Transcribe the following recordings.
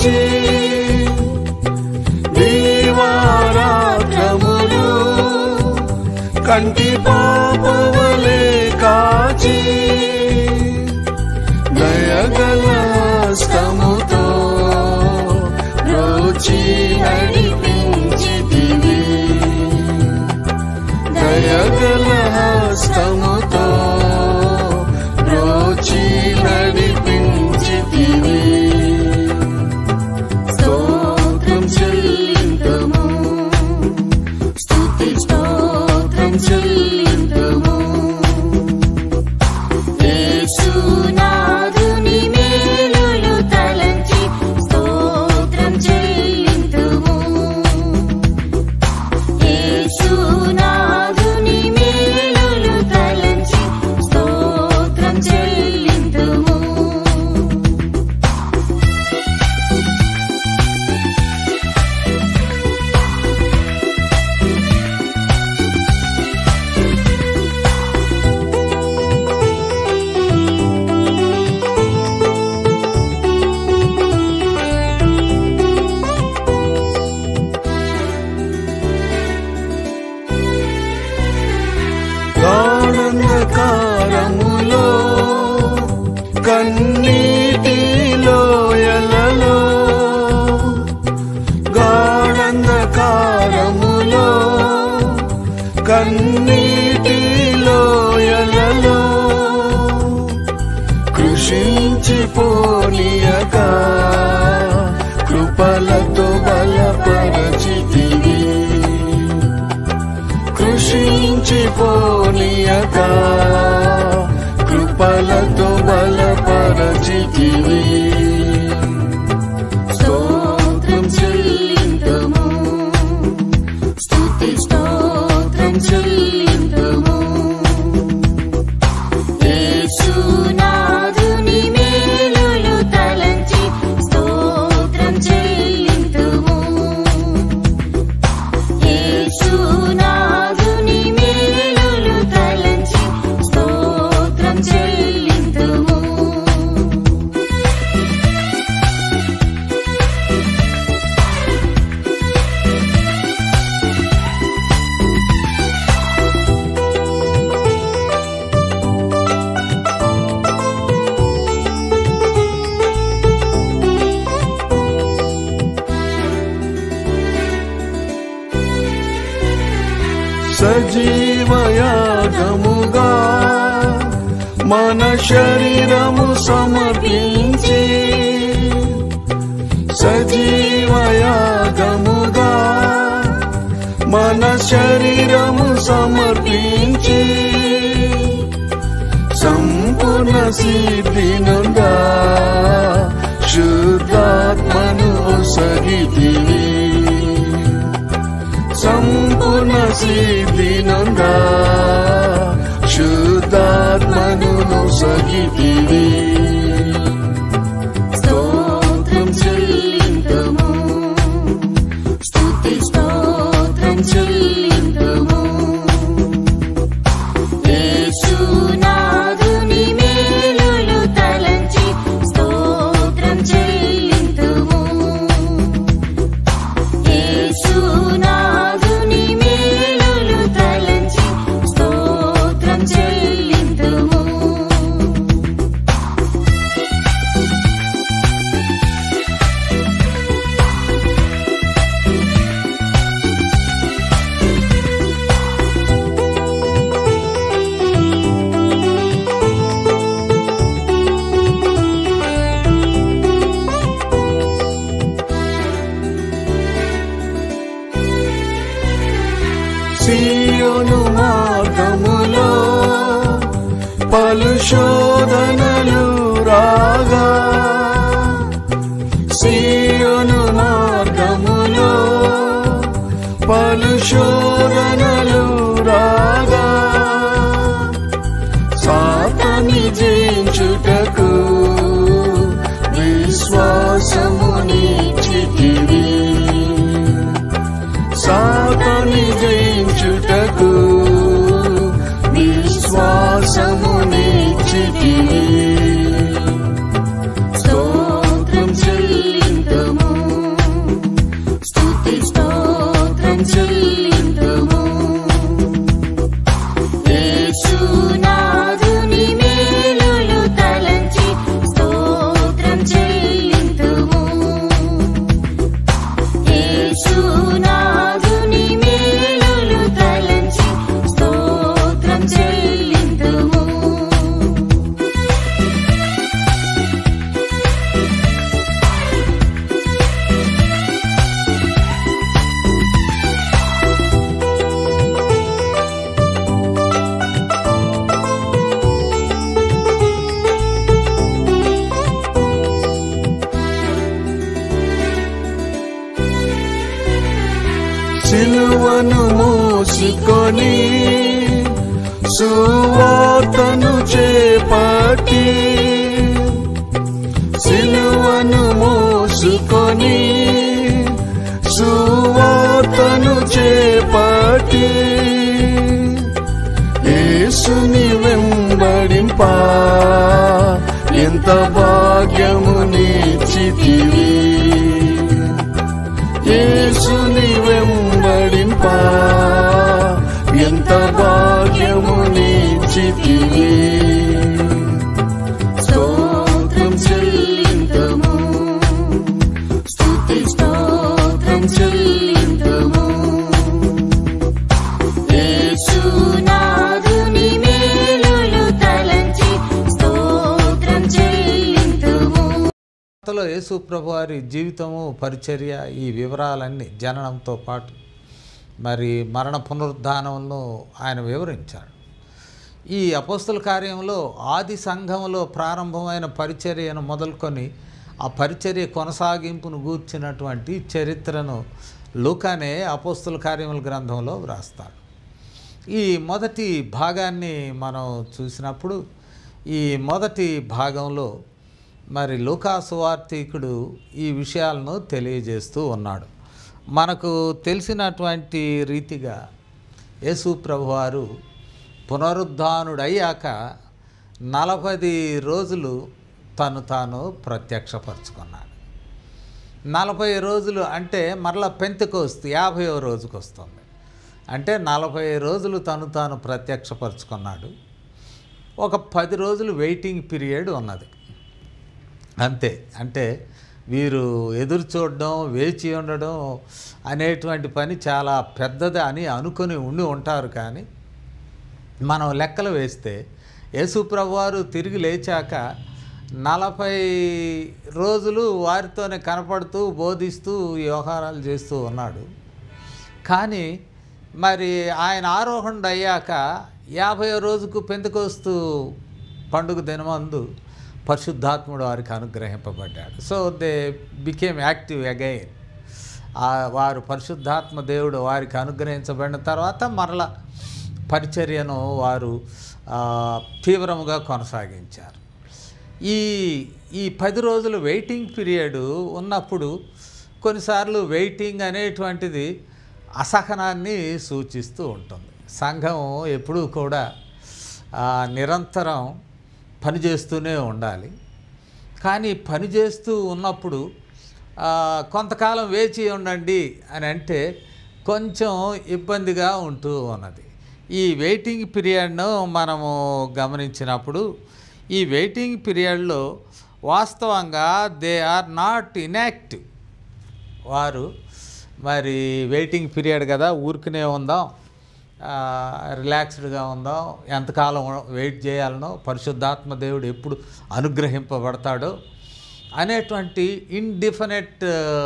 కాచి దీవారాత్రములు కంటి పాపవలే కాచి దయగల స్తముతో రోచి నడిపించితివి దయగల హస్తముతో రోచి నడిపించితివి స్తోత్రం చెల్లింతము స్తుతి స్తోత్రం చెల్లింతము యేసునాథుని మేలులు తలంచి స్తోత్రం చెల్లింతుము యేసునాథుని మేలులు తలంచి స్తోత్రం చెల్లింతుము గాఢంధకారములో కన్నీటిలో ఎలలో గాఢంధకారములో కన్నీటిలో ఎలలో కృషించిపోనియక కృపలతో బలపరచితివి కృషించిపోనియక కృపలతో బలపరచితివి స్తోత్రం చెల్లింతుము స్తుతి స్తోత్రం చెల్లింతుము యేసునాథుని మేలులు తలంచి స్తోత్రం చెల్లింతుము యేసునాథుని మేలులు తలంచి స్తోత్రం చెల్లింతుము సజీవయాగముగా మన శరీరము సమర్పించి సజీవయాగముగా మన శరీరము సమర్పించి సంపూర్ణ సిద్ధినుందా శుద్ధాత్మను ఒసగితివి సంపూర్ణ సిద్ధినుందా శుద్ధాత్మను సగితివి స్తోత్రం చెల్లింతుము స్తుతి స్తోత్రం చెల్లింతుము యేసునాథుని మేలులు తలంచి స్తోత్రం చెల్లింతుము యేసునాథుని మేలులు తలంచి స్తోత్రం చెల్లింతుము సీయోను మార్గములో పలు శోధనలు రాగా సీయోను మార్గములో పలు శోధనలు రాగా సాతాని జయించుటకు విశ్వాసమునిచ్చితివి సాతాని జయించుటకు విశ్వాసమునిచ్చితివి సిలువను మోసుకొని సువార్తను చేపట్టి సిలువను మోసుకొని సువార్తను చేపట్టి యేసుని వెంబడింప ఎంత భాగ్యము నిచ్చితివి యేసుని వెంబడింప ఎంత భాగ్యము నిచ్చితివి స్తోత్రం చెల్లింతుము స్తుతి స్తోత్రం చెల్లింతుము యేసునాథుని మేలులు తలంచి స్తోత్రం చెల్లింతుము వార్తలో యేసు ప్రభు వారి జీవితము పరిచర్య ఈ వివరాలన్నీ జననంతో పాటు మరి మరణ పునరుద్ధానంలో ఆయన వివరించాడు ఈ అపోస్తుల కార్యంలో ఆది సంఘంలో ప్రారంభమైన పరిచర్యను మొదలుకొని ఆ పరిచర్య కొనసాగింపును గూర్చినటువంటి చరిత్రను లూకానే అపోస్తుల కార్యముల గ్రంథంలో వ్రాస్తాడు ఈ మొదటి భాగాన్ని మనం చూసినప్పుడు ఈ మొదటి భాగంలో మరి లూకాసు వార్తీకుడు ఈ విషయాలను తెలియజేస్తూ ఉన్నాడు మనకు తెలిసినటువంటి రీతిగా యేసు ప్రభువారు పునరుద్ధానుడయ్యాక నలభై రోజులు తను తాను ప్రత్యక్షపరచుకున్నాడు నలభై రోజులు అంటే మరలా పెంతకోస్తు యాభైవ రోజుకు వస్తుంది అంటే నలభై రోజులు తను తాను ప్రత్యక్షపరచుకున్నాడు ఒక పది రోజులు వెయిటింగ్ పీరియడ్ ఉన్నది అంతే అంటే వీరు ఎదురు చూడడం వేచి ఉండడం అనేటువంటి పని చాలా పెద్దది అని అనుకొని ఉండి ఉంటారు కానీ మనం లెక్కలు వేస్తే యేసుప్రభు వారు తిరిగి లేచాక నలభై రోజులు వారితోనే కనపడుతూ బోధిస్తూ వ్యవహారాలు చేస్తూ ఉన్నాడు కానీ మరి ఆయన ఆరోహణ అయ్యాక యాభై రోజుకు పెందుకొస్తూ పండుగ దినమందు పరిశుద్ధాత్ముడు వారికి అనుగ్రహింపబడ్డాడు so they became active again వారు పరిశుద్ధాత్మ దేవుడు వారికి అనుగ్రహించబడిన తర్వాత మరల పరిచర్యను వారు ఆ, తీవ్రముగా కొనసాగించారు ఈ ఈ పది రోజులు వెయిటింగ్ పీరియడ్ ఉన్నప్పుడు కొన్నిసార్లు వెయిటింగ్ అనేటువంటిది అసహనాన్ని సూచిస్తూ ఉంటుంది సంఘం ఎప్పుడూ కూడా ఆ, నిరంతరం పనిచేస్తూనే ఉండాలి కానీ పని చేస్తూ ఉన్నప్పుడు ఆ, కొంతకాలం వేచి ఉండండి అని అంటే కొంచెం ఇబ్బందిగా ఉంటూ ఉన్నది ఈ వెయిటింగ్ పీరియడ్ను మనము గమనించినప్పుడు ఈ వెయిటింగ్ పీరియడ్లో వాస్తవంగా దే ఆర్ నాట్ ఇన్యాక్టివ్ వారు మరి వెయిటింగ్ పీరియడ్ కదా ఊరికనే ఉందాం ఆ, రిలాక్స్డ్గా ఉందాం ఎంతకాలం వెయిట్ చేయాలనో పరిశుద్ధాత్మ దేవుడు ఎప్పుడు అనుగ్రహింపబడతాడో అనేటువంటి ఇండిఫినెట్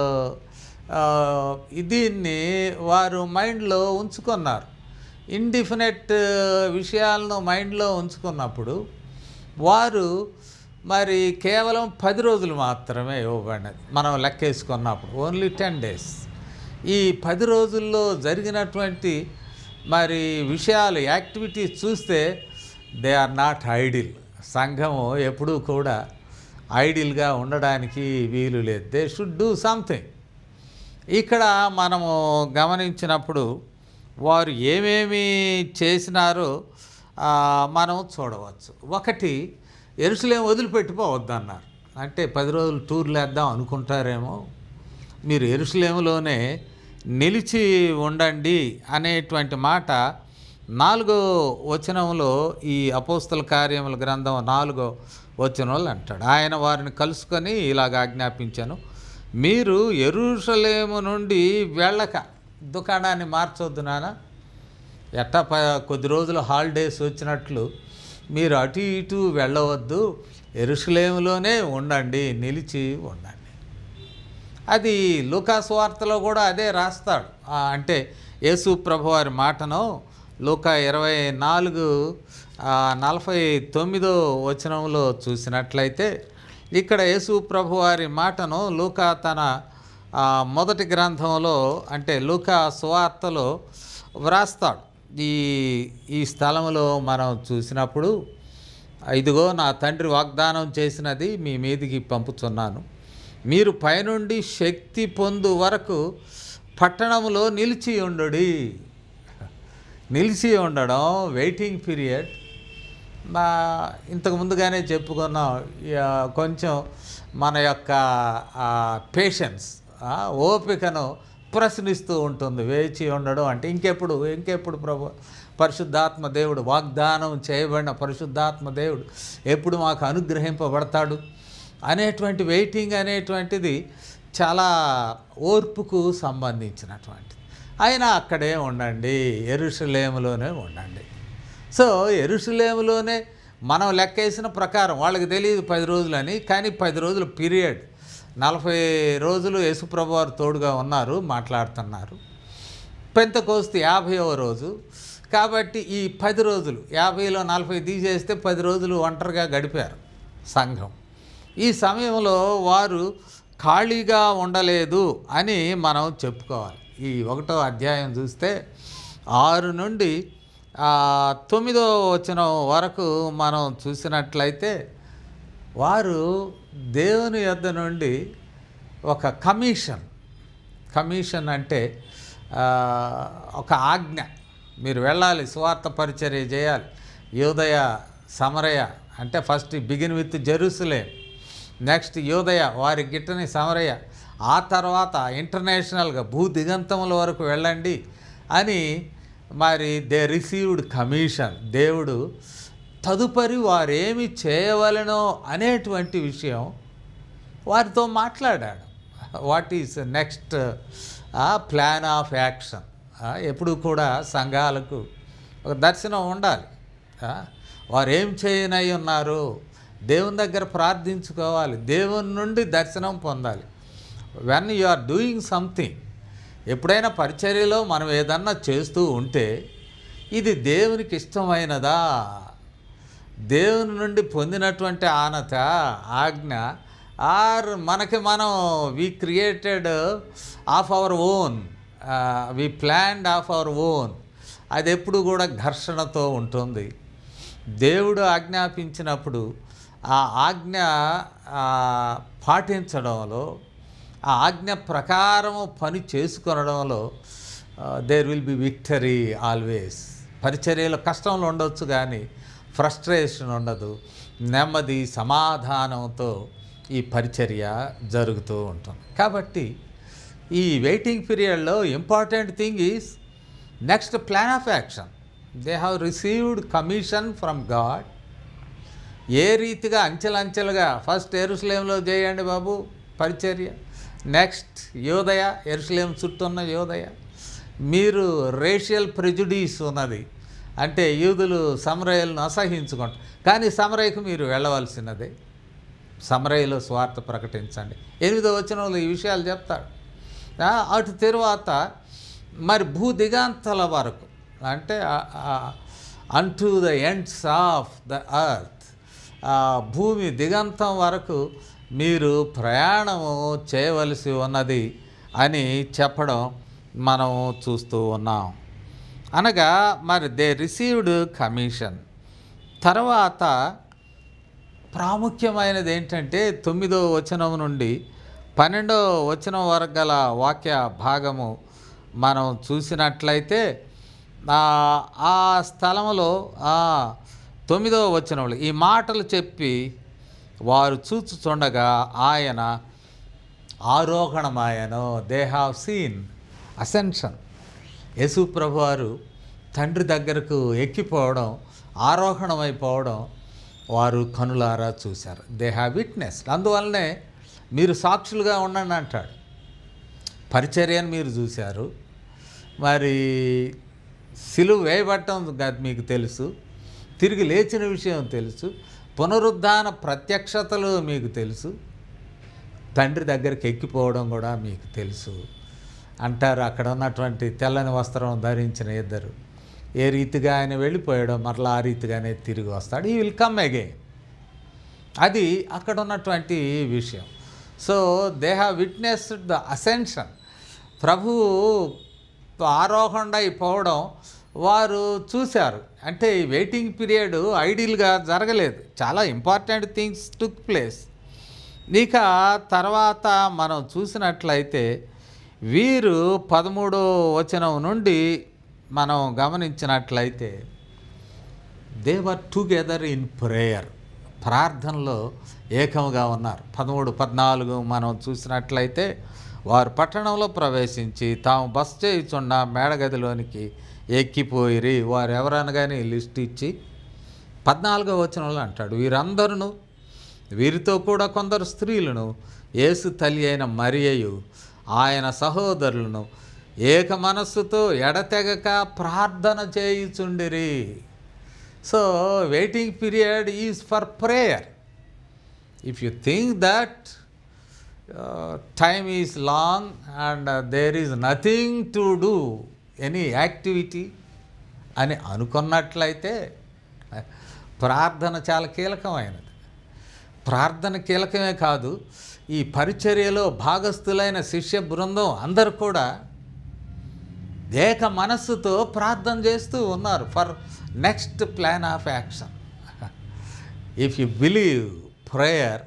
దీన్ని వారు మైండ్లో ఉంచుకున్నారు ఇండిఫినెట్ విషయాలను మైండ్లో ఉంచుకున్నప్పుడు వారు మరి కేవలం పది రోజులు మాత్రమే ఇవ్వబడినది మనం లెక్కేసుకున్నప్పుడు ఓన్లీ టెన్ డేస్ ఈ పది రోజుల్లో జరిగినటువంటి మరి విషయాలు యాక్టివిటీస్ చూస్తే దే ఆర్ నాట్ ఐడిల్ సంఘము ఎప్పుడూ కూడా ఐడిల్గా ఉండడానికి వీలు లేదు దే షుడ్ డూ సంథింగ్ ఇక్కడ మనము గమనించినప్పుడు వారు ఏమేమి చేసినారో ఆ, మనం చూడవచ్చు ఒకటి ఎరుసలేం వదిలిపెట్టిపోవద్దన్నారు అంటే పది రోజులు టూర్లు వేద్దాం అనుకుంటారేమో మీరు ఎరుసలేములోనే నిలిచి ఉండండి అనేటువంటి మాట నాలుగో వచనంలో ఈ అపోస్తల కార్యముల గ్రంథం నాలుగో వచనంలో అంటాడు ఆయన వారిని కలుసుకొని ఇలాగ ఆజ్ఞాపించాను మీరు ఎరుషలేము నుండి వెళ్ళక దుకాణాన్ని మార్చొద్దు నాన్న ఎట్టా ప కొద్ది రోజులు హాలిడేస్ వచ్చినట్లు మీరు అటు ఇటు వెళ్ళవద్దు ఎరుసలేములోనే ఉండండి నిలిచి ఉండండి అది లూకాస్ వార్తలో కూడా అదే రాస్తాడు ఆ, అంటే యేసు ప్రభు వారి మాటను లూకా ఇరవై నాలుగు ఆ, నలభై తొమ్మిదో వచనంలో చూసినట్లయితే ఇక్కడ యేసు ప్రభు వారి మాటను లూకా తన ఆ మొదటి గ్రంథంలో అంటే లూకా సువార్తలో వ్రాస్తాడు ఈ ఈ స్థలంలో మనం చూసినప్పుడు ఇదిగో నా తండ్రి వాగ్దానం చేసినది మీ మీదికి పంపుతున్నాను మీరు పైనుండి శక్తి పొందు వరకు పట్టణంలో నిలిచి ఉండుడి నిలిచి ఉండడం వెయిటింగ్ పీరియడ్ మా ఇంతకు ముందుగానే చెప్పుకున్నాం ఇక కొంచెం మన యొక్క పేషెన్స్ ఓపికను ప్రశ్నిస్తూ ఉంటుంది వేచి ఉండడం అంటే ఇంకెప్పుడు ఇంకెప్పుడు ప్రభు పరిశుద్ధాత్మ దేవుడు వాగ్దానం చేయబడిన పరిశుద్ధాత్మ దేవుడు ఎప్పుడు మాకు అనుగ్రహింపబడతాడు అనేటువంటి వెయిటింగ్ అనేటువంటిది చాలా ఓర్పుకు సంబంధించినటువంటిది అయినా అక్కడే ఉండండి ఎరుషలేములోనే ఉండండి సో ఎరుషలేములోనే మనం లెక్కేసిన ప్రకారం వాళ్ళకి తెలియదు పది రోజులని కానీ పది రోజుల పీరియడ్ నలభై రోజులు యేసుప్రభు వారు తోడుగా ఉన్నారు మాట్లాడుతున్నారు పెంతకోస్తు యాభైవ రోజు కాబట్టి ఈ పది రోజులు యాభైలో నలభై తీసేస్తే పది రోజులు ఒంటరిగా గడిపారు సంఘం ఈ సమయంలో వారు ఖాళీగా ఉండలేదు అని మనం చెప్పుకోవాలి ఈ ఒకటో అధ్యాయం చూస్తే ఆరు నుండి ఆ, తొమ్మిదో వచ్చిన వరకు మనం చూసినట్లయితే వారు దేవుని యొద్ద నుండి ఒక కమిషన్ కమిషన్ అంటే ఆ, ఒక ఆజ్ఞ మీరు వెళ్ళాలి స్వార్థ పరిచర్య చేయాలి యోదయ సమరయ అంటే first begin with Jerusalem next యోదయ వారి గిట్టని సమరయ ఆ తర్వాత ఇంటర్నేషనల్గా భూ దిగంతముల వరకు వెళ్ళండి అని మరి దే రిసీవ్డ్ కమిషన్ దేవుడు తదుపరి వారేమి చేయవలనో అనేటువంటి విషయం వారితో మాట్లాడాడు what is next plan of action ఎప్పుడు కూడా సంఘాలకు ఒక దర్శనం ఉండాలి ఆ, వారు ఏం చేయనై ఉన్నారు దేవుని దగ్గర ప్రార్థించుకోవాలి దేవుని నుండి దర్శనం పొందాలి when you are doing something ఎప్పుడైనా పరిచర్యలో మనం ఏదన్నా చేస్తూ ఉంటే ఇది దేవునికి ఇష్టమైనదా దేవుని నుండి పొందినటువంటి ఆనత ఆజ్ఞ ఆర్ మనకి మనం we created of our own we planned of our own అది ఎప్పుడు కూడా ఘర్షణతో ఉంటుంది దేవుడు ఆజ్ఞాపించినప్పుడు ఆ ఆజ్ఞ ఆ, పాటించడంలో ఆ ఆజ్ఞ ప్రకారము పని చేసుకొనడంలో there will be victory always పరిచర్యలో కష్టంలో ఉండొచ్చు కానీ ఫ్రస్ట్రేషన్ ఉండదు నెమ్మది సమాధానంతో ఈ పరిచర్య జరుగుతూ ఉంటుంది కాబట్టి ఈ వెయిటింగ్ పీరియడ్లో important thing is next plan of action they have received commission from God ఏ రీతిగా అంచెలంచెలుగా ఫస్ట్ ఎరుసలేంలో చేయండి బాబు పరిచర్య నెక్స్ట్ యోదయ ఎరుసలేం చుట్టూ ఉన్న యోదయ మీరు రేషియల్ ప్రెజుడీస్ ఉన్నది అంటే యూదులు సమరయలను అసహించుకుంటారు కానీ సమరయ్యకు మీరు వెళ్ళవలసినదే సమరయ్యలో స్వార్థ ప్రకటించండి ఎనిమిదో వచనంలో ఈ విషయాలు చెప్తాడు ఆ, అటు తరువాత మరి భూ దిగాంతల వరకు అంటే unto the ends of the earth భూమి దిగంతం వరకు మీరు ప్రయాణము చేయవలసి ఉన్నది అని చెప్పడం మనం చూస్తూ ఉన్నాం అనగా మరి దే రిసీవ్డ్ కమిషన్ తర్వాత ప్రాముఖ్యమైనది ఏంటంటే తొమ్మిదో వచనం నుండి పన్నెండో వచనం వరకు గల వాక్య భాగము మనం చూసినట్లయితే ఆ ఆ స్థలంలో ఆ తొమ్మిదో వచనంలో ఈ మాటలు చెప్పి వారు చూచుచుండగా ఆయన ఆరోహణమాయను దే హ్యావ్ సీన్ అసెన్షన్ యేసు ప్రభు వారు తండ్రి దగ్గరకు ఎక్కిపోవడం ఆరోహణమైపోవడం వారు కనులారా చూశారు దే హ్యావ్ విట్నెస్ అందువల్లనే మీరు సాక్షులుగా ఉండండి అంటాడు పరిచర్యను మీరు చూశారు మరి సిలువ వేయబట్టం గ- మీకు తెలుసు తిరిగి లేచిన విషయం తెలుసు పునరుద్ధాన ప్రత్యక్షతలు మీకు తెలుసు తండ్రి దగ్గరికి ఎక్కిపోవడం కూడా మీకు తెలుసు అంటారు అక్కడ ఉన్నటువంటి తెల్లని వస్త్రం ధరించిన ఇద్దరు ఏ రీతిగా ఆయన వెళ్ళిపోయాడో మరలా ఆ రీతిగానే తిరిగి వస్తాడు ఈ విల్ కమ్ అగైన్ అది అక్కడ ఉన్నటువంటి విషయం so they have witnessed the ascension ప్రభు ఆరోహణ అయిపోవడం వారు చూశారు అంటే ఈ వెయిటింగ్ పీరియడ్ ఐడియల్గా జరగలేదు చాలా ఇంపార్టెంట్ థింగ్స్ టుక్ ప్లేస్ ఇక తర్వాత మనం చూసినట్లయితే వీరు పదమూడో వచనం నుండి మనం గమనించినట్లయితే దేవర్ టుగెదర్ ఇన్ ప్రేయర్ ప్రార్థనలో ఏకముగా ఉన్నారు పదమూడు పద్నాలుగు మనం చూసినట్లయితే వారు పట్టణంలో ప్రవేశించి తాము బస్ చేయుచున్న మేడగదిలోనికి ఎక్కిపోయిరి వారు ఎవరనగానే లిస్ట్ ఇచ్చి పద్నాలుగో వచనంలో అంటాడు వీరందరూ వీరితో కూడా కొందరు స్త్రీలను యేసు తల్లి అయిన మరియయు ఆయన సహోదరులను ఏక మనస్సుతో ఎడతెగక ప్రార్థన చేయుచుండిరి so waiting period is for prayer if you think that time is long and there is nothing to do any activity అని అనుకున్నట్లయితే ప్రార్థన చాలా కీలకమైనది ప్రార్థన కీలకమే కాదు ఈ పరిచర్యలో భాగస్థులైన శిష్య బృందం అందరు కూడా ఏక మనస్సుతో ప్రార్థన చేస్తూ ఉన్నారు for next plan of action if you believe prayer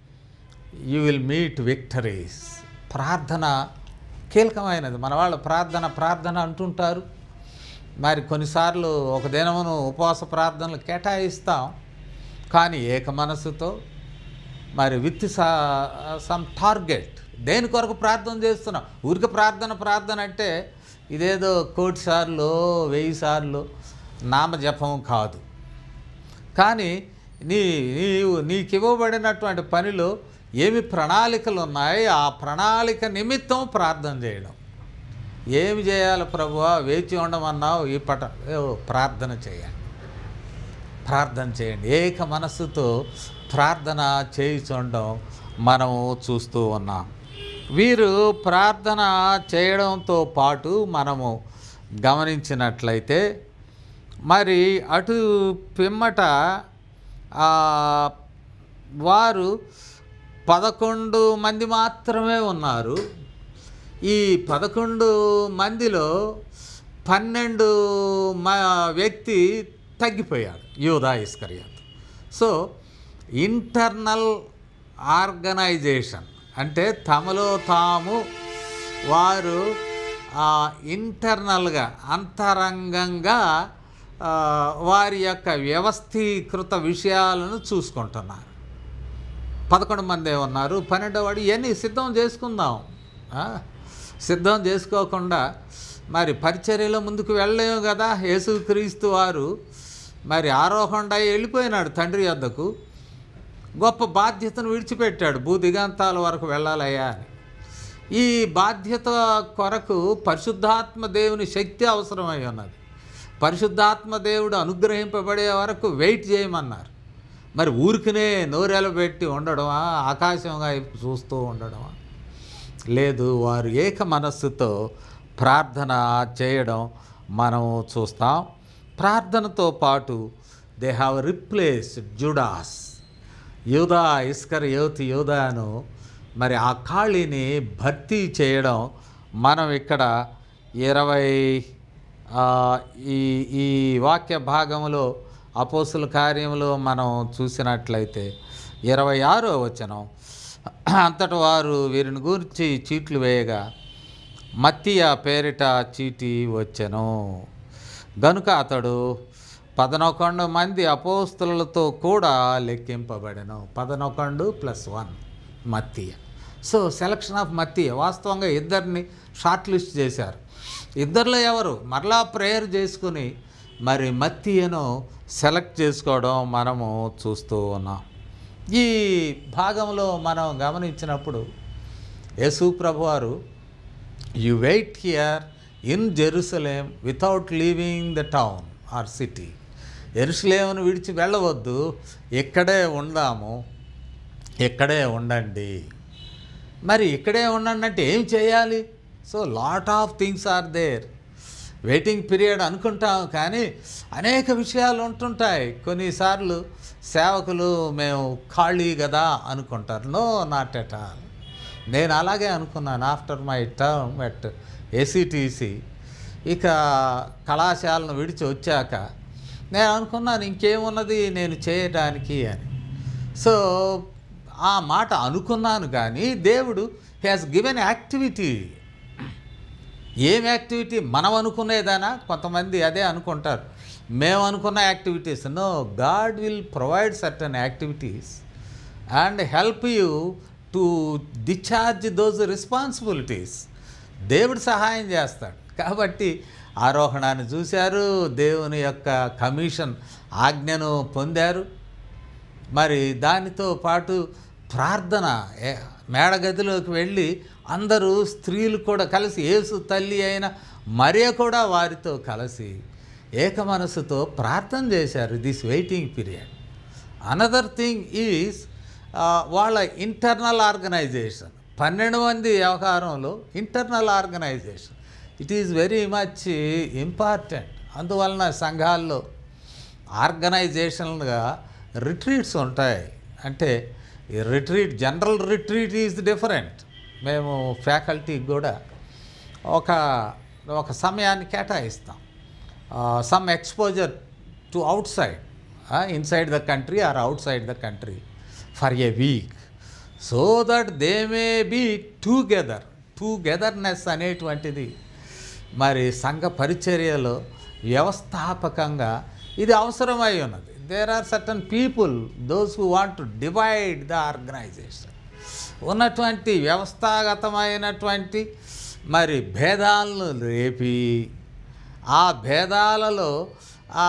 you will meet victories ప్రార్థన కీలకమైనది మన వాళ్ళు ప్రార్థన ప్రార్థన అంటుంటారు మరి కొన్నిసార్లు ఒక దినమును ఉపవాస ప్రార్థనలు కేటాయిస్తాం కానీ ఏక మనస్సుతో మరి విత్ సమ్ టార్గెట్ దేని కొరకు ప్రార్థన చేస్తున్నాం ఊరికి ప్రార్థన ప్రార్థన అంటే ఇదేదో కోటి సార్లు వెయ్యి సార్లు నామజపం కాదు కానీ నీ నీవు నీకు ఇవ్వబడినటువంటి పనిలో ఏమి ప్రణాళికలు ఉన్నాయి ఆ ప్రణాళిక నిమిత్తం ప్రార్థన చేయడం ఏమి చేయాలి ప్రభువా వేచి ఉండమన్నావు ఈ పట ఓ, ప్రార్థన చేయండి ప్రార్థన చేయండి ఏక మనస్సుతో ప్రార్థన చేయుచుండడం మనము చూస్తూ ఉన్నాం వీరు ప్రార్థన చేయడంతో పాటు మనము గమనించినట్లయితే మరి అటు పిమ్మట ఆ, వారు పదకొండు మంది మాత్రమే ఉన్నారు ఈ పదకొండు మందిలో పన్నెండు మ వ్యక్తి తగ్గిపోయాడు యూదా ఇస్కరియాత్ సో ఇంటర్నల్ ఆర్గనైజేషన్ అంటే తమలో తాము వారు ఇంటర్నల్గా అంతరంగంగా ఆ, వారి యొక్క వ్యవస్థీకృత విషయాలను చూసుకుంటున్నారు పదకొండు మందే ఉన్నారు పన్నెండో వాడు ఇవన్నీ సిద్ధం చేసుకుందాం ఆ? సిద్ధం చేసుకోకుండా మరి పరిచర్యలో ముందుకు వెళ్ళలేము కదా యేసుక్రీస్తు వారు మరి ఆరోహణ అయి వెళ్ళిపోయినాడు తండ్రి వద్దకు గొప్ప బాధ్యతను విడిచిపెట్టాడు భూదిగాంతాల వరకు వెళ్ళాలయ్యా అని ఈ బాధ్యత కొరకు పరిశుద్ధాత్మ దేవుని శక్తి అవసరమై ఉన్నది పరిశుద్ధాత్మ దేవుడు అనుగ్రహింపబడే వరకు వెయిట్ చేయమన్నారు మరి ఊరికనే నోరెలబెట్టి ఉండడమా ఆకాశం వైపు చూస్తూ ఉండడమా లేదు వారు ఏక మనస్సుతో ప్రార్థన చేయడం మనం చూస్తాం ప్రార్థనతో పాటు దే హ్యావ్ రిప్లేస్ జుడాస్ యూదా ఇస్కర్ యోతి యూదాను మరి ఆ ఖాళీని భర్తీ చేయడం మనం ఇక్కడ ఇరవై ఆ, ఈ ఈ వాక్య భాగంలో అపోసుల కార్యంలో మనం చూసినట్లయితే ఇరవై ఆరో వచనం అంతటి వారు వీరిని గురించి చీట్లు వేయగా మత్తియ పేరిట చీటి వచ్చెను గనుక అతడు పదనొకండు మంది అపోస్తులతో కూడా లెక్కింపబడెను పదనొకండు ప్లస్ వన్ మత్తియ సో సెలక్షన్ ఆఫ్ మత్తియ వాస్తవంగా ఇద్దరిని షార్ట్ లిస్ట్ చేశారు ఇద్దరిలో ఎవరు మరలా ప్రేయర్ చేసుకుని మరి మత్తియను సెలెక్ట్ చేసుకోవడం మనము చూస్తూ ఉన్నాం ఈ భాగంలో మనం గమనించినప్పుడు యేసు ప్రభువారు you wait here in Jerusalem without leaving the town or city ఎరుసలేమును విడిచి వెళ్ళవద్దు ఇక్కడే ఉందాము ఇక్కడే ఉండండి మరి ఇక్కడే ఉండండి అంటే ఏం చేయాలి so lot of things are there waiting period అనుకుంటాం కానీ అనేక విషయాలు ఉంటుంటాయి కొన్నిసార్లు సేవకులు మేము ఖాళీ కదా అనుకుంటారు నో నాట్ ఎట్ ఆల్ నేను అలాగే అనుకున్నాను after my term at ACTC ఇక కళాశాలను విడిచి వచ్చాక నేను అనుకున్నాను ఇంకేమున్నది నేను చేయడానికి అని సో ఆ మాట అనుకున్నాను కానీ దేవుడు హ్యాస్ గివెన్ యాక్టివిటీ ఏం యాక్టివిటీ మనం అనుకునేదానా కొంతమంది అదే అనుకుంటారు మేము అనుకున్న activities no God will provide certain activities and help you to discharge those responsibilities దేవుడు సహాయం చేస్తాడు కాబట్టి ఆరోహణాన్ని చూశారు దేవుని యొక్క కమిషన్ ఆజ్ఞను పొందారు మరి దానితో పాటు ప్రార్థన ఏ- మేడగదిలోకి వెళ్ళి అందరూ స్త్రీలు కూడా కలిసి యేసు తల్లి అయిన మరియ కూడా వారితో కలిసి ఏక మనసుతో ప్రార్థన చేశారు this waiting period another thing is వాళ్ళ ఇంటర్నల్ ఆర్గనైజేషన్ పన్నెండు మంది వ్యవహారంలో internal organisation it is very much important అందువలన సంఘాల్లో ఆర్గనైజేషన్లుగా రిట్రీట్స్ ఉంటాయి అంటే ఈ retreat general retreat is different మేము ఫ్యాకల్టీకి కూడా ఒక ఒక సమయాన్ని కేటాయిస్తాం some exposure to outside inside the country or outside the country for a week so that they may be together togetherness అనేటువంటిది మరి సంఘ పరిచర్యలో వ్యవస్థాపకంగా ఇది అవసరమై ఉన్నది there are certain people those who want to divide the organisation ఉన్నటువంటి వ్యవస్థాగతమైనటువంటి మరి భేదాలను రేపి ఆ భేదాలలో ఆ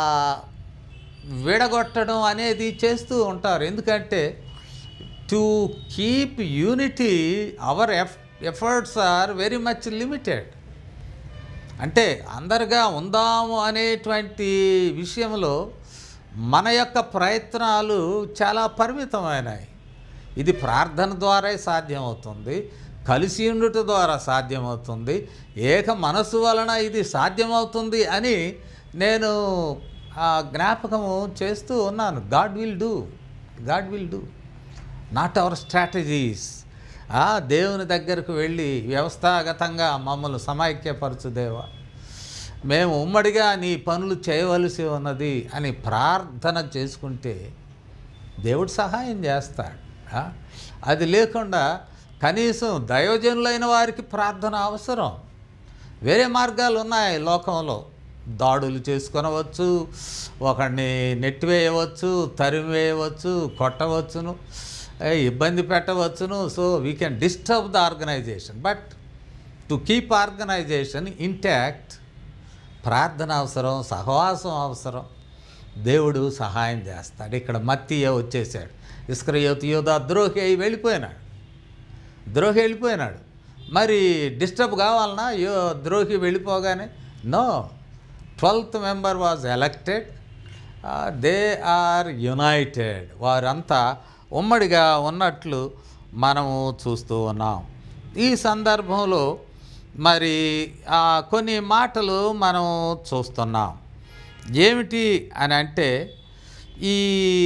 విడగొట్టడం అనేది చేస్తూ ఉంటారు ఎందుకంటే to keep unity our F efforts are very much limited అంటే అందరుగా ఉందాము అనేటువంటి విషయంలో మన యొక్క ప్రయత్నాలు చాలా పరిమితమైనవి ఇది ప్రార్థన ద్వారా సాధ్యమవుతుంది కలిసి ఉండుట ద్వారా సాధ్యమవుతుంది ఏక మనసు వలన ఇది సాధ్యమవుతుంది అని నేను ఆ జ్ఞాపకము చేస్తూ ఉన్నాను God will do God will do not our strategies దేవుని దగ్గరకు వెళ్ళి వ్యవస్థాగతంగా మమ్మల్ని సమైక్యపరచు దేవా మేము ఉమ్మడిగా నీ పనులు చేయవలసి ఉన్నది అని ప్రార్థన చేసుకుంటే దేవుడు సహాయం చేస్తాడు ఆ? అది లేకుండా కనీసం దైవజనులైన వారికి ప్రార్థన అవసరం వేరే మార్గాలు ఉన్నాయి లోకంలో దాడులు చేసుకొనవచ్చు ఒకడిని నెట్టివేయవచ్చు తరిమివేయవచ్చు కొట్టవచ్చును ఏ, ఇబ్బంది పెట్టవచ్చును so we can disturb the organisation but to keep organisation intact ప్రార్థన అవసరం సహవాసం అవసరం దేవుడు సహాయం చేస్తాడు ఇక్కడ మత్తియ వచ్చేసాడు ఇస్క్రయోతు యోధ ద్రోహి అయి వెళ్ళిపోయినాడు ద్రోహి వెళ్ళిపోయినాడు మరి డిస్టర్బ్ కావాలన్నా యో ద్రోహి వెళ్ళిపోగానే no twelfth member was elected they are united వారంతా ఉమ్మడిగా ఉన్నట్లు మనము చూస్తూ ఉన్నాం ఈ సందర్భంలో మరి ఆ, కొన్ని మాటలు మనం చూస్తున్నాం ఏమిటి అని అంటే ఈ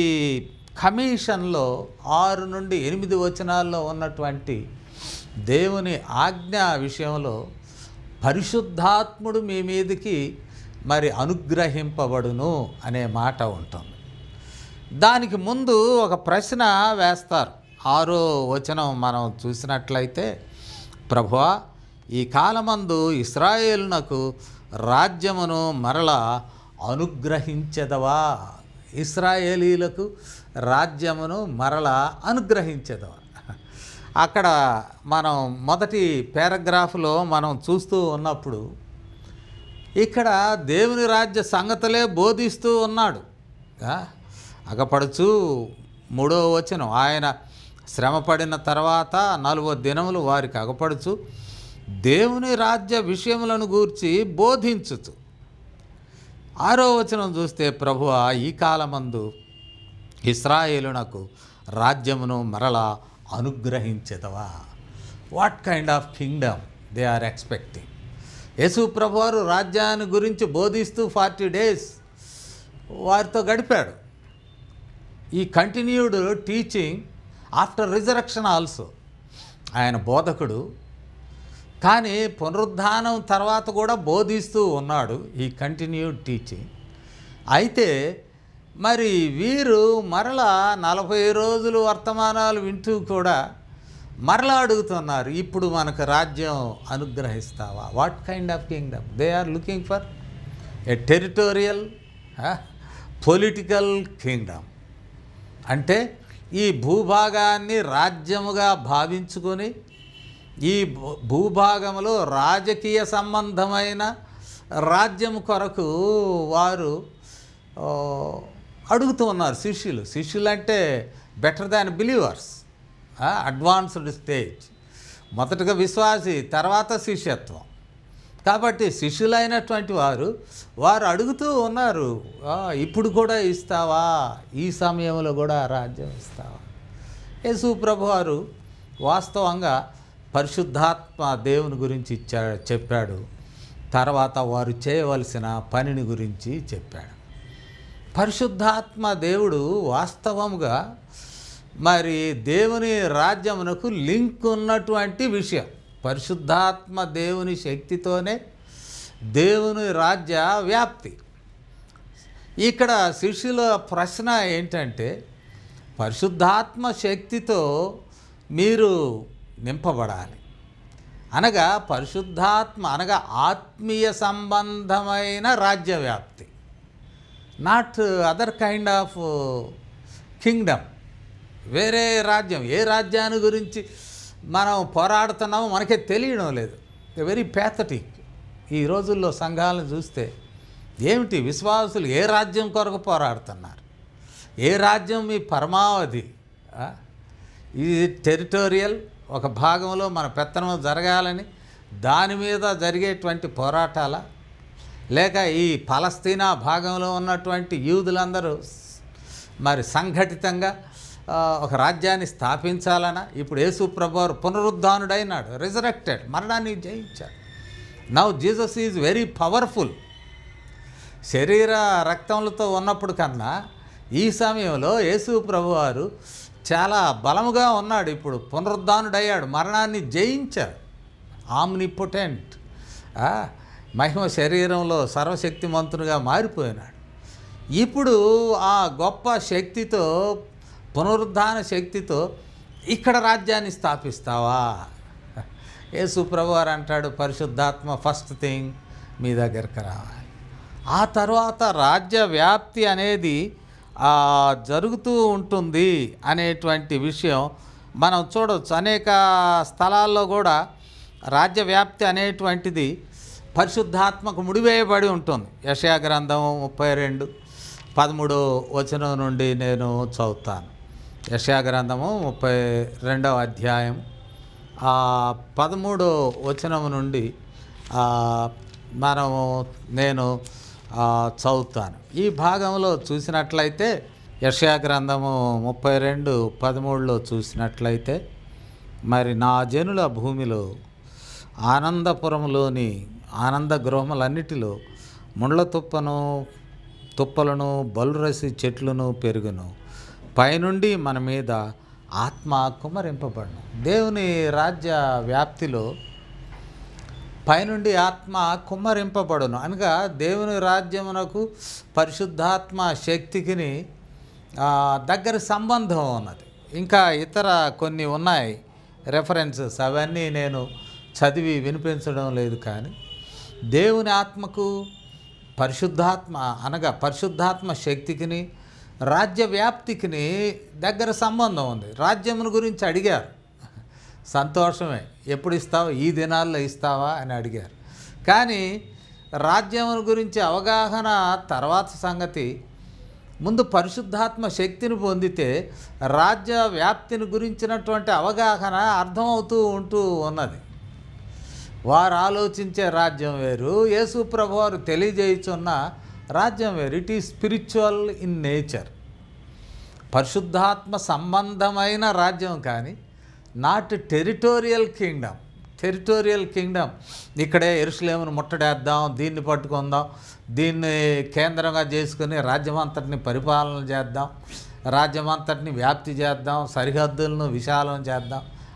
కమిషన్లో ఆరు నుండి ఎనిమిది వచనాల్లో ఉన్నటువంటి దేవుని ఆజ్ఞ విషయంలో పరిశుద్ధాత్ముడు మీ మీదకి మరి అనుగ్రహింపబడును అనే మాట ఉంటుంది దానికి ముందు ఒక ప్రశ్న వేస్తారు ఆరో వచనం మనం చూసినట్లయితే ప్రభువా ఈ కాలమందు ఇస్రాయేలునకు రాజ్యమును మరల అనుగ్రహించదవా ఇస్రాయేలీలకు రాజ్యమును మరల అనుగ్రహించదవా అక్కడ మనం మొదటి పారాగ్రాఫ్లో మనం చూస్తూ ఉన్నప్పుడు ఇక్కడ దేవుని రాజ్య సంగతులే బోధిస్తూ ఉన్నాడు ఆ? అగపడుచు మూడో వచనం ఆయన శ్రమపడిన తర్వాత నలుగో దినములు వారికి అగపడుచు దేవుని రాజ్య విషయములను గూర్చి బోధించుచు ఆరో వచనం చూస్తే ప్రభువ ఈ కాలమందు ఇస్రాయేలునకు రాజ్యమును మరలా అనుగ్రహించదవా what kind of kingdom they are expecting యేసు ప్రభువారు రాజ్యాన్ని గురించి బోధిస్తూ ఫార్టీ డేస్ వారితో గడిపాడు ఈ continued teaching after resurrection also ఆయన బోధకుడు కానీ పునరుద్ధానం తర్వాత కూడా బోధిస్తూ ఉన్నాడు ఈ కంటిన్యూడ్ టీచింగ్ అయితే మరి వీరు మరలా నలభై రోజులు వర్తమానాలు వింటూ కూడా మరలా అడుగుతున్నారు ఇప్పుడు మనకు రాజ్యం అనుగ్రహిస్తావా what kind of kingdom they are looking for a territorial political kingdom అంటే ఈ భూభాగాన్ని రాజ్యముగా భావించుకొని ఈ భూ- భూభాగంలో రాజకీయ సంబంధమైన రాజ్యం కొరకు వారు ఆ, అడుగుతూ ఉన్నారు శిష్యులు శిష్యులు అంటే better than believers advanced stage మొదటగా విశ్వాసి తర్వాత శిష్యత్వం కాబట్టి శిష్యులైనటువంటి వారు వారు అడుగుతూ ఉన్నారు "ఆ, ఇప్పుడు కూడా ఇస్తావా ఈ సమయంలో కూడా రాజ్యం ఇస్తావా యేసు ప్రభు వారు వాస్తవంగా పరిశుద్ధాత్మ దేవుని గురించి ఇచ్చా చెప్పాడు తర్వాత వారు చేయవలసిన పనిని గురించి చెప్పాడు పరిశుద్ధాత్మ దేవుడు వాస్తవముగా మరి దేవుని రాజ్యమునకు లింక్ ఉన్నటువంటి విషయం పరిశుద్ధాత్మ దేవుని శక్తితోనే దేవుని రాజ్య వ్యాప్తి ఇక్కడ శిష్యుల ప్రశ్న ఏంటంటే పరిశుద్ధాత్మ శక్తితో మీరు నింపబడాలి అనగా పరిశుద్ధాత్మ అనగా ఆత్మీయ సంబంధమైన రాజ్య వ్యాప్తి not other kind of kingdom వేరే రాజ్యం ఏ రాజ్యాన్ని గురించి మనం పోరాడుతున్నామో మనకే తెలియడం లేదు వెరీ ప్యాథటిక్ ఈ రోజుల్లో సంఘాలను చూస్తే ఏమిటి విశ్వాసులు ఏ రాజ్యం కొరకు పోరాడుతున్నారు ఏ రాజ్యం మీ పరమావధి ఆ? ఇది టెరిటోరియల్ ఒక భాగంలో మన పెత్తనం జరగాలని దాని మీద జరిగేటువంటి పోరాటాల లేక ఈ పలస్తీనా భాగంలో ఉన్నటువంటి యూదులందరూ మరి సంఘటితంగా ఆ, ఒక రాజ్యాన్ని స్థాపించాలనా ఇప్పుడు యేసు ప్రభువారు పునరుద్ధానుడైనాడు రిజరెక్టెడ్ మరణాన్ని జయించాడు now Jesus is very powerful శరీర రక్తములతో ఉన్నప్పుడు కన్నా ఈ సమయంలో యేసు ప్రభువారు చాలా బలముగా ఉన్నాడు ఇప్పుడు పునరుద్ధానుడయ్యాడు మరణాన్ని జయించాడు ఆమ్నిపొటెంట్ మహిమ శరీరంలో సర్వశక్తిమంతునిగా మారిపోయినాడు ఇప్పుడు ఆ గొప్ప శక్తితో పునరుద్ధాన శక్తితో ఇక్కడ రాజ్యాన్ని స్థాపిస్తావా యేసు ప్రభువారు అంటాడు పరిశుద్ధాత్మ ఫస్ట్ థింగ్ మీ దగ్గరకు రావాలి ఆ తర్వాత రాజ్య వ్యాప్తి అనేది ఆ, జరుగుతూ ఉంటుంది అనేటువంటి విషయం మనం చూడవచ్చు అనేక స్థలాల్లో కూడా రాజ్య వ్యాప్తి అనేటువంటిది పరిశుద్ధాత్మకు ముడివేయబడి ఉంటుంది యశయా గ్రంథం ముప్పై రెండు పదమూడో వచనం నుండి నేను చదువుతాను యశయా గ్రంథము ముప్పై రెండవ అధ్యాయం ఆ పదమూడో వచనం నుండి ఆ, మనము నేను ఆ, చదువుతాను ఈ భాగంలో చూసినట్లయితే యశయా గ్రంథము ముప్పై రెండు పదమూడులో చూసినట్లయితే మరి నా జనుల భూమిలో ఆనందపురంలోని ఆనంద గృహములన్నిటిలో ముండ్ల తుప్పను తుప్పలను బలురసి చెట్లను పెరుగును పైనుండి మన మీద ఆత్మ కుమరింపబడును దేవుని రాజ్య వ్యాప్తిలో పైనుండి ఆత్మ కుమ్మరింపబడును అనగా దేవుని రాజ్యమునకు పరిశుద్ధాత్మ శక్తికిని ఆ, దగ్గర సంబంధం ఉన్నది ఇంకా ఇతర కొన్ని ఉన్నాయి రెఫరెన్సెస్ అవన్నీ నేను చదివి వినిపించడం లేదు కానీ దేవుని ఆత్మకు పరిశుద్ధాత్మ అనగా పరిశుద్ధాత్మ శక్తికిని రాజ్య వ్యాప్తికిని దగ్గర సంబంధం ఉంది రాజ్యమును గురించి అడిగారు సంతోషమే ఎప్పుడు ఇస్తావు ఈ దినాల్లో ఇస్తావా అని అడిగారు కానీ రాజ్యం గురించి అవగాహన తర్వాత సంగతి ముందు పరిశుద్ధాత్మ శక్తిని పొందితే రాజ్య వ్యాప్తిని గురించినటువంటి అవగాహన అర్థమవుతూ ఉంటూ ఉన్నది వారు ఆలోచించే రాజ్యం వేరు యేసు ప్రభువారు తెలియజేయుచున్న రాజ్యం వేరు ఇట్ ఈ స్పిరిచువల్ ఇన్ నేచర్ పరిశుద్ధాత్మ సంబంధమైన రాజ్యం కానీ not territorial kingdom territorial kingdom ఇక్కడే ఎరుసలేమును ముట్టడేద్దాం దీన్ని పట్టుకుందాం దీన్ని కేంద్రంగా చేసుకుని రాజ్యమంతటిని పరిపాలన చేద్దాం రాజ్యమంతటిని వ్యాప్తి చేద్దాం సరిహద్దులను విశాలం చేద్దాం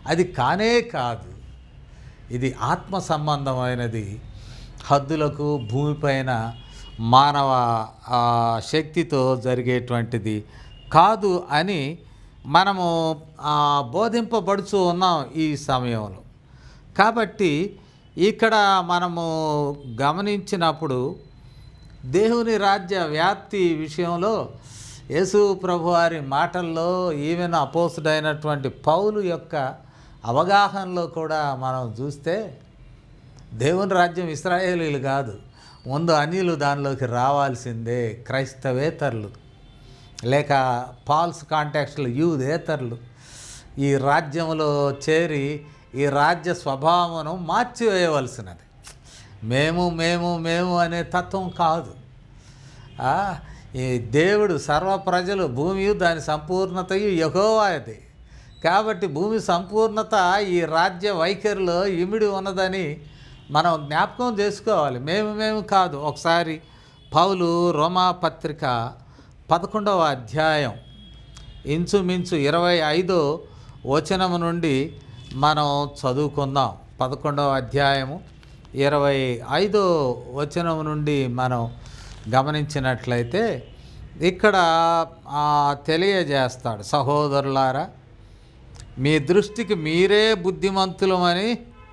అది కానే కాదు ఇది ఆత్మ సంబంధమైనది హద్దులకు భూమిపైన మానవ ఆ, శక్తితో జరిగేటువంటిది కాదు అని మనము ఆ, బోధింపబడుచు ఉన్నాం ఈ సమయంలో కాబట్టి ఇక్కడ మనము గమనించినప్పుడు దేవుని రాజ్య వ్యాప్తి విషయంలో యేసు ప్రభువారి మాటల్లో ఈవెన్ అపోసుడైనటువంటి పౌలు యొక్క అవగాహనలో కూడా మనం చూస్తే దేవుని రాజ్యం ఇస్రాయేలీలు కాదు ముందు అన్యులు దానిలోకి రావాల్సిందే క్రైస్తవేతరులు లేక పాల్స్ కాంటాక్స్లు యూదేతరులు ఈ రాజ్యంలో చేరి ఈ రాజ్య స్వభావమును మార్చివేయవలసినది మేము మేము మేము అనే తత్వం కాదు ఆ, ఈ దేవుడు సర్వ ప్రజలు భూమి దాని సంపూర్ణతయు యహోవాది కాబట్టి భూమి సంపూర్ణత ఈ రాజ్య వైఖరిలో ఇమిడి ఉన్నదని మనం జ్ఞాపకం చేసుకోవాలి మేము మేము కాదు ఒకసారి పౌలు రోమా పత్రిక పదకొండవ అధ్యాయం ఇంచుమించు ఇరవై ఐదో వచనము నుండి మనం చదువుకుందాం పదకొండవ అధ్యాయము ఇరవై ఐదో వచనం నుండి మనం గమనించినట్లయితే ఇక్కడ ఆ, తెలియజేస్తాడు సహోదరులారా మీ దృష్టికి మీరే బుద్ధిమంతులమని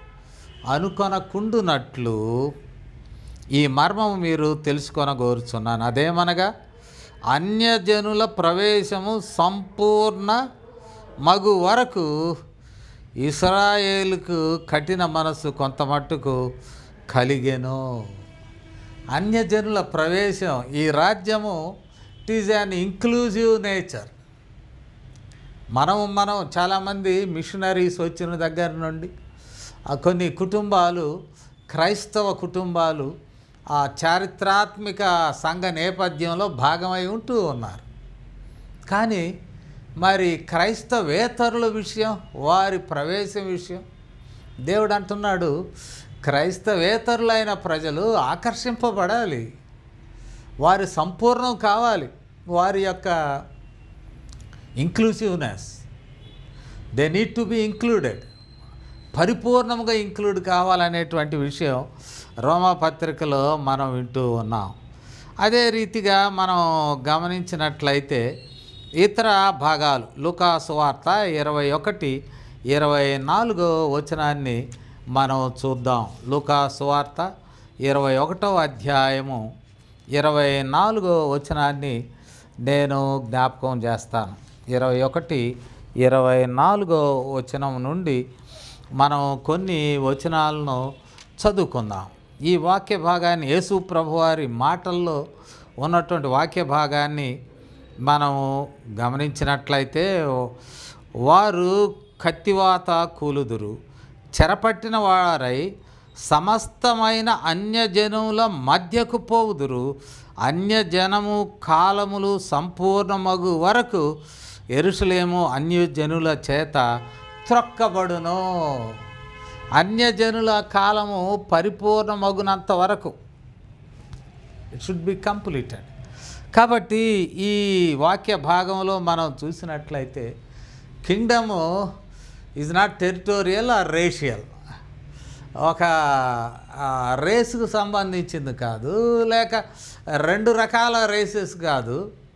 అనుకొనకుండునట్లు ఈ మర్మము మీరు తెలుసుకొనగోరుచున్నాను అదేమనగా అన్యజనుల ప్రవేశము సంపూర్ణ మగు వరకు ఇస్రాయేలుకు కఠిన మనస్సు కొంత మట్టుకు కలిగెను అన్యజనుల ప్రవేశం ఈ రాజ్యము it is an inclusive nature మనం మనం చాలామంది మిషనరీస్ వచ్చిన దగ్గర నుండి ఆ కొన్ని కుటుంబాలు క్రైస్తవ కుటుంబాలు ఆ చారిత్రాత్మక సంఘ నేపథ్యంలో భాగమై ఉంటూ ఉన్నారు కానీ మరి క్రైస్తవేతరుల విషయం వారి ప్రవేశం విషయం దేవుడు అంటున్నాడు క్రైస్తవేతరులైన ప్రజలు ఆకర్షింపబడాలి వారి సంపూర్ణం కావాలి వారి యొక్క inclusiveness they need to be included పరిపూర్ణంగా ఇంక్లూడ్ కావాలనేటువంటి విషయం రోమా పత్రికలో మనం వింటూ ఉన్నాం అదే రీతిగా మనం గమనించినట్లయితే ఇతర భాగాలు లుకాసు వార్త ఇరవై ఒకటి ఇరవై నాలుగో వచనాన్ని మనం చూద్దాం లుకాసు వార్త ఇరవై ఒకటో అధ్యాయము ఇరవై నాలుగో వచనాన్ని నేను జ్ఞాపకం చేస్తాను ఇరవై ఒకటి ఇరవై నాలుగో వచనం నుండి మనం కొన్ని వచనాలను చదువుకుందాం ఈ వాక్య భాగాన్ని యేసు ప్రభువారి మాటల్లో ఉన్నటువంటి వాక్య భాగాన్ని మనము గమనించినట్లయితే వారు కత్తివాత కూలుదురు చెరపట్టిన వారై సమస్తమైన అన్యజనుల మధ్యకు పోవుదురు అన్యజనము కాలములు సంపూర్ణమగు వరకు ఎరుసలేము అన్యజనుల చేత త్రొక్కబడును అన్యజనుల కాలము పరిపూర్ణమగునంత వరకు ఇట్ షుడ్ బి కంప్లీటెడ్ కాబట్టి ఈ వాక్య భాగంలో మనం చూసినట్లయితే kingdom is not territorial or racial ఒక ఆ, రేసుకు సంబంధించింది కాదు లేక రెండు రకాల రేసెస్ కాదు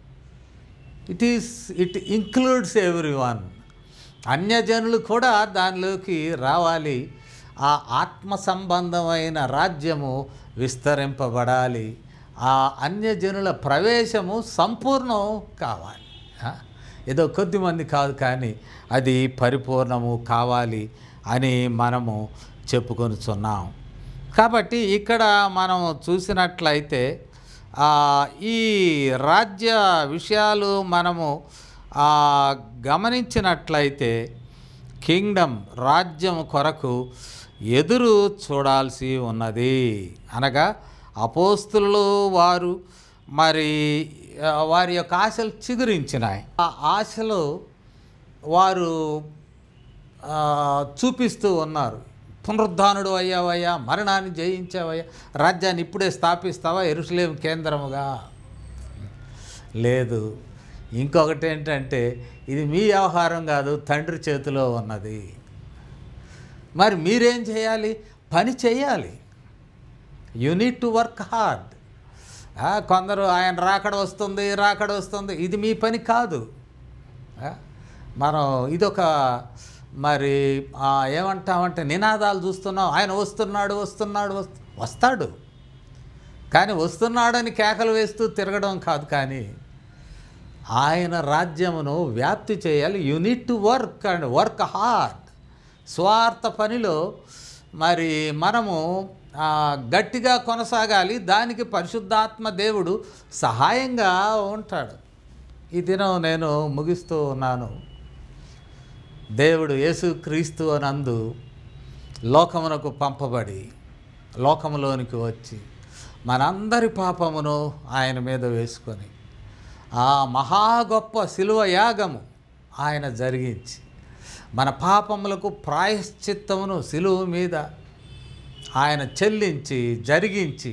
it is it includes everyone అన్యజనులు కూడా దానిలోకి రావాలి ఆ ఆత్మ సంబంధమైన రాజ్యము విస్తరింపబడాలి ఆ అన్యజనుల ప్రవేశము సంపూర్ణం కావాలి ఆ? ఏదో కొద్దిమంది కాదు కానీ అది పరిపూర్ణము కావాలి అని మనము చెప్పుకొనుచున్నాం కాబట్టి ఇక్కడ మనం చూసినట్లయితే ఆ, ఈ రాజ్య విషయాలు మనము ఆ, గమనించినట్లయితే కింగ్డమ్ రాజ్యం కొరకు ఎదురు చూడాల్సి ఉన్నది అనగా అపోస్తులు వారు మరి ఆ, వారి యొక్క ఆశలు చిగురించినాయి ఆ ఆశలు వారు ఆ, చూపిస్తూ ఉన్నారు పునరుద్ధానుడు అయ్యావయ్యా మరణాన్ని జయించావయ్యా రాజ్యాన్ని ఇప్పుడే స్థాపిస్తావా ఎరుసలేం కేంద్రముగా లేదు ఇంకొకటి ఏంటంటే ఇది మీ వ్యవహారం కాదు తండ్రి చేతిలో ఉన్నది మరి మీరేం చేయాలి పని చేయాలి you need to work hard కొందరు ఆయన రాకడ వస్తుంది రాకడ వస్తుంది ఇది మీ పని కాదు ఆ, మనం ఇదొక మరి ఆ, ఏమంటామంటే నినాదాలు చూస్తున్నాం ఆయన వస్తున్నాడు వస్తున్నాడు వస్తు వస్తాడు కానీ వస్తున్నాడని కేకలు వేస్తూ తిరగడం కాదు కానీ ఆయన రాజ్యమును వ్యాప్తి చేయాలి unit to work and work hard స్వార్థ పనిలో మరి మనము ఆ, గట్టిగా కొనసాగాలి దానికి పరిశుద్ధాత్మ దేవుడు సహాయంగా ఉంటాడు ఈ దినం నేను ముగిస్తూ ఉన్నాను దేవుడు యేసుక్రీస్తు అనందు లోకమునకు పంపబడి లోకములోనికి వచ్చి మనందరి పాపమును ఆయన మీద వేసుకొని ఆ మహా గొప్ప శిలువ యాగము ఆయన జరిగించి మన పాపములకు ప్రాయశ్చిత్తమును శిలువ మీద ఆయన చెల్లించి జరిగించి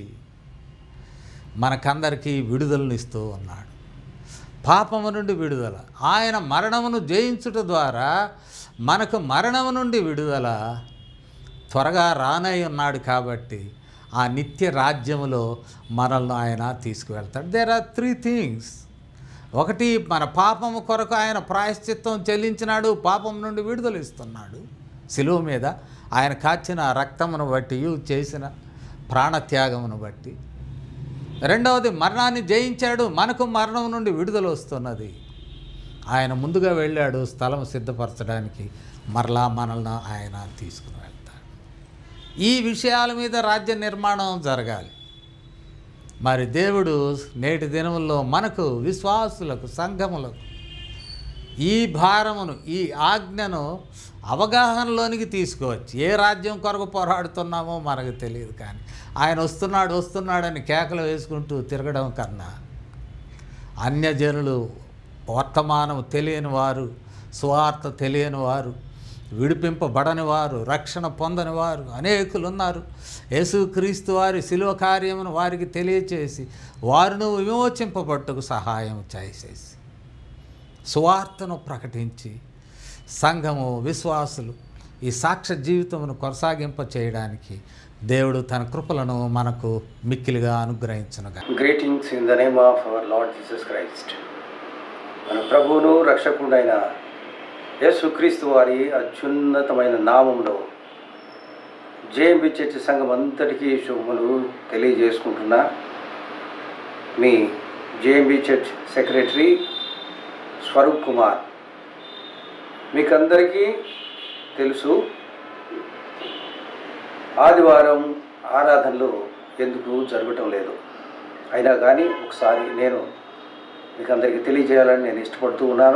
మనకందరికీ విడుదలనిస్తూ ఉన్నాడు పాపము నుండి విడుదల ఆయన మరణమును జయించుట ద్వారా మనకు మరణము నుండి విడుదల త్వరగా రానై ఉన్నాడు కాబట్టి ఆ నిత్య రాజ్యములో మనల్ని ఆయన తీసుకువెళ్తాడు దేర్ ఆర్ త్రీ థింగ్స్ ఒకటి మన పాపము కొరకు ఆయన ప్రాయశ్చిత్తం చెల్లించినాడు పాపం నుండి విడుదల ఇస్తున్నాడు శిలువ మీద ఆయన కాచిన ఆ రక్తమును బట్టి చేసిన ప్రాణత్యాగమును బట్టి రెండవది మరణాన్ని జయించాడు మనకు మరణం నుండి విడుదల వస్తున్నది ఆయన ముందుగా వెళ్ళాడు స్థలం సిద్ధపరచడానికి మరలా మనల్ని ఆయన తీసుకుని వెళ్తాడు ఈ విషయాల మీద రాజ్య నిర్మాణం జరగాలి మరి దేవుడు నేటి దినముల్లో మనకు విశ్వాసులకు సంఘములకు ఈ భారమును ఈ ఆజ్ఞను అవగాహనలోనికి తీసుకువచ్చి ఏ రాజ్యం కొరకు పోరాడుతున్నామో మనకు తెలియదు కానీ ఆయన వస్తున్నాడు వస్తున్నాడని కేకలు వేసుకుంటూ తిరగడం కన్నా అన్యజనులు వర్తమానం తెలియని వారు స్వార్థ తెలియని వారు విడిపింపబడని వారు రక్షణ పొందని వారు అనేకులు ఉన్నారు యేసుక్రీస్తు వారి శిలువ కార్యమును వారికి తెలియచేసి వారిను విమోచింపబట్టుకు సహాయం చేసేసి సువార్తను ప్రకటించి సంఘము విశ్వాసులు ఈ సాక్ష్య జీవితమును కొనసాగింప చేయడానికి దేవుడు తన కృపలను మనకు మిక్కిలిగా అనుగ్రహించునుగా greetings in the name of our Lord Jesus Christ మన ప్రభువును రక్షకుడైన యేసుక్రీస్తు వారి అత్యున్నతమైన నామంలో జేఎంబి చర్చి సంఘం అంతటికీ శుభములు తెలియజేసుకుంటున్నా మీ JMB church secretary Swaroop Kumar మీకందరికీ తెలుసు ఆదివారం ఆరాధనలు ఎందుకు జరగటం లేదు అయినా కానీ ఒకసారి నేను మీకు అందరికీ తెలియజేయాలని నేను ఇష్టపడుతూ ఉన్నాను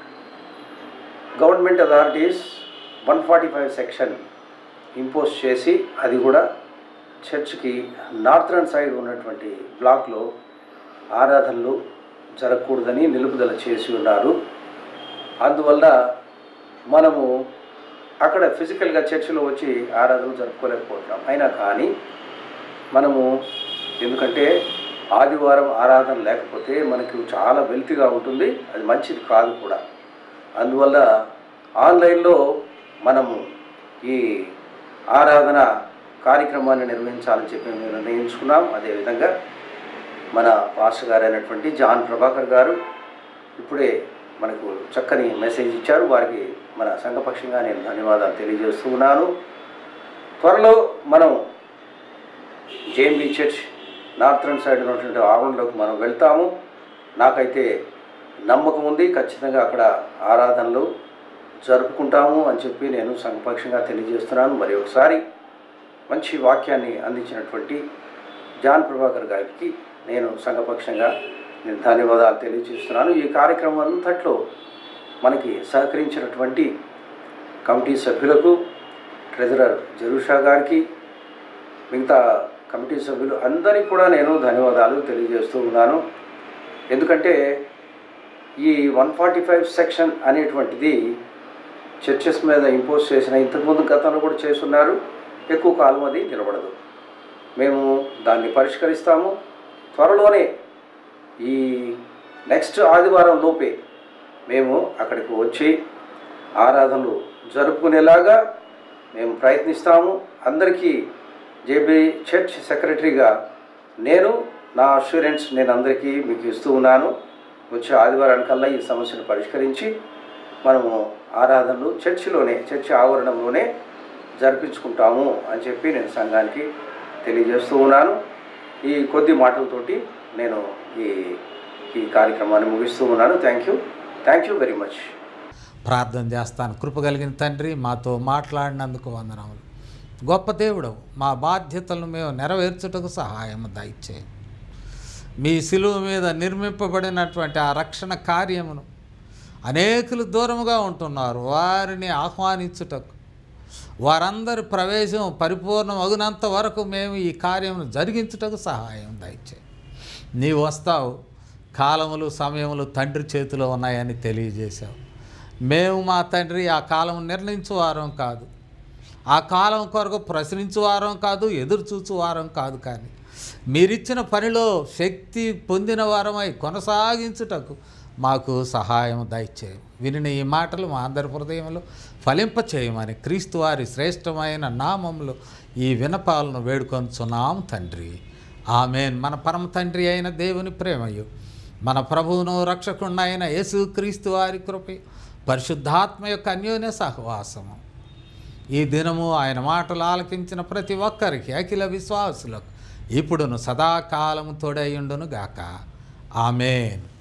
government authorities one forty five section impose చేసి అది కూడా చర్చ్కి నార్థరన్ సైడ్ ఉన్నటువంటి బ్లాక్లో ఆరాధనలు జరగకూడదని నిలుపుదల చేసి ఉన్నారు అందువల్ల మనము అక్కడ ఫిజికల్గా చర్చిలో వచ్చి ఆరాధనలు జరుపుకోలేకపోతున్నాం అయినా కానీ మనము ఎందుకంటే ఆదివారం ఆరాధన లేకపోతే మనకు చాలా వెల్తిగా ఉంటుంది అది మంచిది కాదు కూడా అందువల్ల ఆన్లైన్లో మనము ఈ ఆరాధన కార్యక్రమాన్ని నిర్వహించాలని చెప్పి మేము నిర్ణయించుకున్నాం అదేవిధంగా మన పాస్టర్ గారు అయినటువంటి జాన్ ప్రభాకర్ గారు ఇప్పుడే మనకు చక్కని మెసేజ్ ఇచ్చారు వారికి మన సంఘపక్షంగా నేను ధన్యవాదాలు తెలియజేస్తూ ఉన్నాను త్వరలో మనం జేఎంబీ చర్చ్ నార్థరన్ సైడ్ ఉన్నటువంటి ఆవరణలోకి మనం వెళ్తాము నాకైతే నమ్మకం ఉంది ఖచ్చితంగా అక్కడ ఆరాధనలు జరుపుకుంటాము అని చెప్పి నేను సంఘపక్షంగా తెలియజేస్తున్నాను మరి ఒకసారి మంచి వాక్యాన్ని అందించినటువంటి జాన్ ప్రభాకర్ గారికి నేను సంఘపక్షంగా నేను ధన్యవాదాలు తెలియజేస్తున్నాను ఈ కార్యక్రమం అంతట్లో మనకి సహకరించినటువంటి కమిటీ సభ్యులకు ట్రెజరర్ జరూషా గారికి మిగతా కమిటీ సభ్యులు అందరికీ కూడా నేను ధన్యవాదాలు తెలియజేస్తూ ఉన్నాను ఎందుకంటే ఈ వన్ ఫార్టీ ఫైవ్ సెక్షన్ అనేటువంటిది చర్చెస్ మీద ఇంపోజ్ చేసిన ఇంతకుముందు గతంలో కూడా చేస్తున్నారు ఎక్కువ కాలం అది నిలబడదు మేము దాన్ని పరిష్కరిస్తాము త్వరలోనే ఈ నెక్స్ట్ ఆదివారం లోపే మేము అక్కడికి వచ్చి ఆరాధనలు జరుపుకునేలాగా మేము ప్రయత్నిస్తాము అందరికీ జేబీ చర్చ్ సెక్రటరీగా నేను నా అష్యూరెన్స్ నేను అందరికీ మీకు ఇస్తూ ఉన్నాను వచ్చే ఆదివారానికల్లా ఈ సమస్యను పరిష్కరించి మనము ఆరాధనలు చర్చిలోనే చర్చి ఆవరణంలోనే జరిపించుకుంటాము అని చెప్పి నేను సంఘానికి తెలియజేస్తూ ఉన్నాను ఈ కొద్ది మాటలతోటి నేను ఈ ఈ కార్యక్రమాన్ని ముగిస్తూ ఉన్నాను thank you thank you very much ప్రార్థన చేస్తాను కృప కలిగిన తండ్రి మాతో మాట్లాడినందుకు వందనములు గొప్ప దేవుడు మా బాధ్యతలను మేము నెరవేర్చుటకు సహాయం దయచేయి మీ శిలువ మీద నిర్మింపబడినటువంటి ఆ రక్షణ కార్యమును అనేకులు దూరముగా ఉంటున్నారు వారిని ఆహ్వానించుటకు వారందరి ప్రవేశం పరిపూర్ణం అగునంత వరకు మేము ఈ కార్యమును జరిగించుటకు సహాయం దయచేయి నీవు వస్తావు కాలములు సమయములు తండ్రి చేతిలో ఉన్నాయని తెలియజేశావు మేము మా తండ్రి ఆ కాలం నిర్ణయించువారం కాదు ఆ కాలం కొరకు ప్రశ్నించువారం కాదు ఎదురు చూచువారం కాదు కానీ మీరిచ్చిన పనిలో శక్తి పొందిన వారమై కొనసాగించుటకు మాకు సహాయం దయచేయం వినిన ఈ మాటలు మా అందరి హృదయంలో ఫలింప చేయమని క్రీస్తు వారి శ్రేష్టమైన నామంలో ఈ వినపాలను వేడుకొంచున్నాం తండ్రి ఆమెన్ మన పరమ తండ్రి అయిన దేవుని ప్రేమయు మన ప్రభువును రక్షకుడు అయిన యేసు క్రీస్తు వారి కృప పరిశుద్ధాత్మ యొక్క అన్యోన్య సహవాసము ఈ దినము ఆయన మాటలు ఆలకించిన ప్రతి ఒక్కరికి అఖిల విశ్వాసులకు ఇప్పుడును సదాకాలము తోడైయుండును గాక ఆమెన్